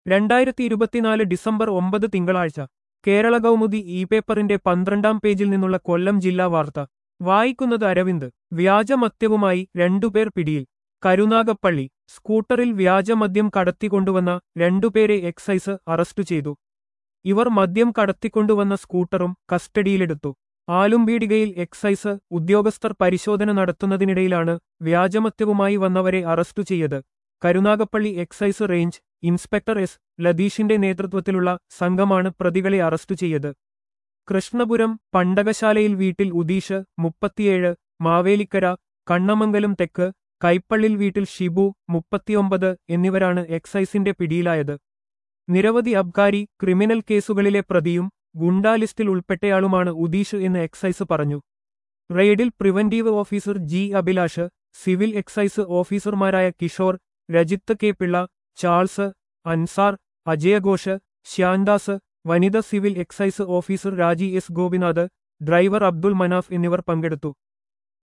രണ്ടായിരത്തി ഇരുപത്തിനാല് ഡിസംബർ ഒമ്പത് തിങ്കളാഴ്ച കേരള കൗമുദി ഇ പേപ്പറിന്റെ പന്ത്രണ്ടാം പേജിൽ നിന്നുള്ള കൊല്ലം ജില്ലാ വാർത്ത വായിക്കുന്നത് അരവിന്ദ് വ്യാജമദ്യവുമായി രണ്ടുപേർ പിടിയിൽ കരുനാഗപ്പള്ളി സ്കൂട്ടറിൽ വ്യാജമദ്യം കടത്തിക്കൊണ്ടുവന്ന രണ്ടുപേരെ എക്സൈസ് അറസ്റ്റു ചെയ്തു ഇവർ മദ്യം കടത്തിക്കൊണ്ടുവന്ന സ്കൂട്ടറും കസ്റ്റഡിയിലെടുത്തു ആലുംപീടികയിൽ എക്സൈസ് ഉദ്യോഗസ്ഥർ പരിശോധന നടത്തുന്നതിനിടയിലാണ് വ്യാജമദ്യവുമായി വന്നവരെ അറസ്റ്റു ചെയ്തത് Karunagappally excise range inspector S ലതീഷിന്റെ നേതൃത്വത്തിലുള്ള സംഘമാണ് പ്രതികളെ അറസ്റ്റു ചെയ്തത് കൃഷ്ണപുരം പണ്ടകശാലയിൽ വീട്ടിൽ ഉദീഷ് മുപ്പത്തിയേഴ് മാവേലിക്കര കണ്ണമംഗലം തെക്ക് കൈപ്പള്ളിൽ വീട്ടിൽ ഷിബു മുപ്പത്തിയൊമ്പത് എന്നിവരാണ് എക്സൈസിന്റെ പിടിയിലായത് നിരവധി അബ്കാരി ക്രിമിനൽ കേസുകളിലെ പ്രതിയും ഗുണ്ടാ ലിസ്റ്റിൽ ഉൾപ്പെട്ടയാളുമാണ് ഉദീഷ് എന്ന് എക്സൈസ് പറഞ്ഞു റെയ്ഡിൽ preventive officer G Abhilash civil excise ഓഫീസർമാരായ കിഷോർ രജിത്ത് കെ പിള്ള ചാൾസ് അൻസാർ അജയഘോഷ് ശ്യാൻദാസ് വനിത civil excise officer Raji S Gopinath driver Abdul Manaf എന്നിവർ പങ്കെടുത്തു